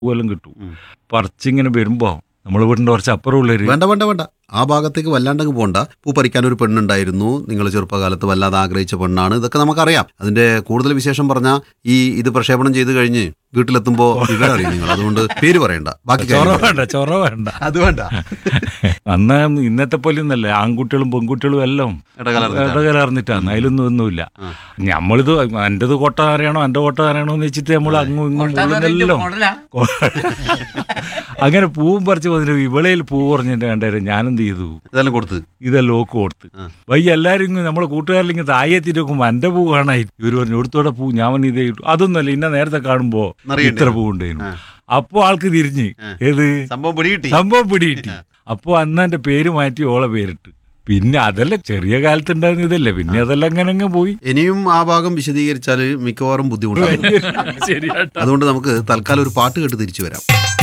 പൂവെല്ലാം കിട്ടും പറിച്ചിങ്ങനെ വരുമ്പോ നമ്മളെ വീടിന്റെ കുറച്ച് അപ്പുറമുള്ളൊരു വേണ്ട വേണ്ട വേണ്ട ആ ഭാഗത്തേക്ക് വല്ലാണ്ടങ്ങ് പോണ്ട പൂ പറിക്കാൻ ഒരു പെണ്ണുണ്ടായിരുന്നു നിങ്ങൾ ചെറുപ്പകാലത്ത് വല്ലാതെ ആഗ്രഹിച്ച പെണ്ണാണ് ഇതൊക്കെ നമുക്കറിയാം അതിന്റെ കൂടുതൽ വിശേഷം പറഞ്ഞാൽ ഈ ഇത് പ്രക്ഷേപണം ചെയ്ത് കഴിഞ്ഞ് വീട്ടിലെത്തുമ്പോ വിവരം അറിയും നിങ്ങൾ അതുകൊണ്ട് പേര് പറയണ്ട ബാക്കി ചൊറ കാര്യം വേണ്ട ചൊറ വേണ്ട അത് വേണ്ട അന്ന് ഇന്നത്തെ പോലെ ഒന്നല്ല ആൺകുട്ടികളും പെൺകുട്ടികളും എല്ലാം ഇടകലർന്നിട്ടാ. ഇടകലർന്നിട്ടാണ് അതിലൊന്നും ഒന്നുമില്ല നമ്മളിത് എന്റേത് കോട്ട അറിയണോ എന്റെ കോട്ട അറിയണോ എന്ന് വെച്ചിട്ട് നമ്മൾ അങ്ങും ഇങ്ങും ഉള്ളതെല്ലാം അങ്ങനെ പൂവും പറിച്ച് വന്നിട്ട് ഇവളയിൽ പൂ പറഞ്ഞിട്ട് കണ്ടായിരുന്നു ഞാനെന്ത് ചെയ്തു ഇതെല്ലാം കൊടുത്ത് ഇതെല്ലാം ഓക്ക് കൊടുത്ത് ആ. വയ്യ എല്ലാവരും ഇങ്ങ് നമ്മളെ കൂട്ടുകാരിലിങ്ങനെ താഴെത്തിട്ട് നോക്കുമ്പോൾ എന്റെ പൂ കാണായി ഇവർ പറഞ്ഞു എടുത്തോടെ പൂ ഞാൻ പറഞ്ഞു ഇതേ ഇട്ടു അതൊന്നുമല്ല ഇന്ന നേരത്തെ കാണുമ്പോ നിറയുണ്ട്. ഇത്ര പൂ ഉണ്ടായിരുന്നു ആ. അപ്പോ ആൾക്ക് തിരിഞ്ഞ് ആ. ഏത് സംഭവം പിടികിട്ടി സംഭവം പിടികിട്ടി അപ്പൊ അന്ന് എന്റെ പേര് മാറ്റി ഓളെ പേരിട്ട് പിന്നെ അതെല്ലാം ചെറിയ കാലത്ത് ഉണ്ടായിരുന്ന ഇതല്ലേ പിന്നെ അതെല്ലാം അങ്ങനെ അങ്ങ് പോയി ഇനിയും ആ ഭാഗം വിശദീകരിച്ചാൽ മിക്കവാറും ബുദ്ധിമുട്ടാണ് ശരിയാട്ടോ അതുകൊണ്ട് നമുക്ക് തൽക്കാലം ഒരു പാട്ട് കേട്ട് തിരിച്ചു വരാം